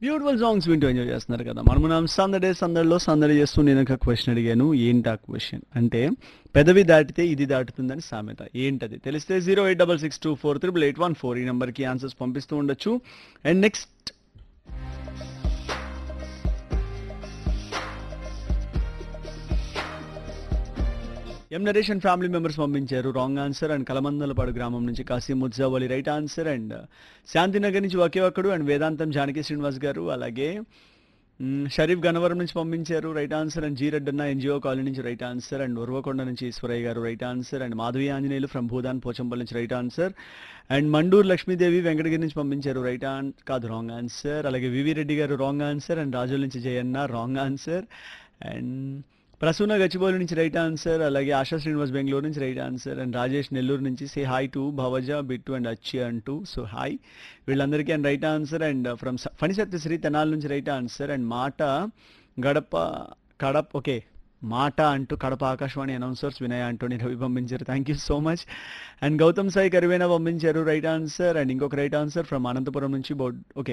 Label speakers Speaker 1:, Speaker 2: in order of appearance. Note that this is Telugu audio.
Speaker 1: బ్యూటిఫుల్ సాంగ్స్ వింటూ ఎంజాయ్ చేస్తున్నారు కదా మనం మనం సందడే సందడిలో సందడి చేస్తూ నేను ఒక క్వశ్చన్ అడిగాను ఏంటి ఆ క్వశ్చన్ అంటే పెదవి దాటితే ఇది దాటుతుందని సామెత ఏంటది తెలిస్తే zero eight double six two four triple eight one four ఈ నెంబర్కి ఆన్సర్స్ పంపిస్తూ ఉండొచ్చు అండ్ నెక్స్ట్ ఎం నరేషన్ ఫ్యామిలీ మెంబర్స్ పంపించారు రాంగ్ ఆన్సర్ అండ్ కలమందలపాడు గ్రామం నుంచి Kasim Mujjavali right answer and Shantinagar నుంచి ఒకే ఒక్కడు అండ్ వేదాంతం జానకి శ్రీనివాస్ గారు అలాగే మ్, షరీఫ్ గన్నవరం నుంచి పంపించారు right answer and Jeereddanna NGO colony నుంచి రైట్ ఆన్సర్ అండ్ ఉర్వకొండ నుంచి ఈశ్వరయ్య గారు right answer and Madhavi Anjaneyulu from Bhoodan Pochampally నుంచి right answer and Manduru Lakshmidevi Venkatagiri నుంచి పంపించారు రైట్ ఆన్ కాదు రాంగ్ ఆన్సర్ అలాగే వివి రెడ్డి గారు రాంగ్ ఆన్సర్ అండ్ రాజుల నుంచి Jayanna wrong answer and Prasuna Gachibowli నుంచి రైట్ ఆన్సర్ అలాగే ఆశా శ్రీనివాస్ బెంగళూరు నుంచి right answer and Rajesh Nellore నుంచి సే హాయ్ టు భవజ బిట్టు అండ్ అచ్చి అంటూ సో హాయ్ వీళ్ళందరికీ and right answer and from Phani Satyasri తెనాల నుంచి రైట్ ఆన్సర్ అండ్ మాట గడప కడప ఓకే మాట అంటూ కడప ఆకాశవాణి అనౌన్సర్స్ వినయ అంటోని రవి పంపించారు thank so much and Gautam Sai కరివేనా పంపించారు రైట్ ఆన్సర్ అండ్ ఇంకొక రైట్ ఆన్సర్ ఫ్రమ్ అనంతపురం నుంచి బౌడ్ ఓకే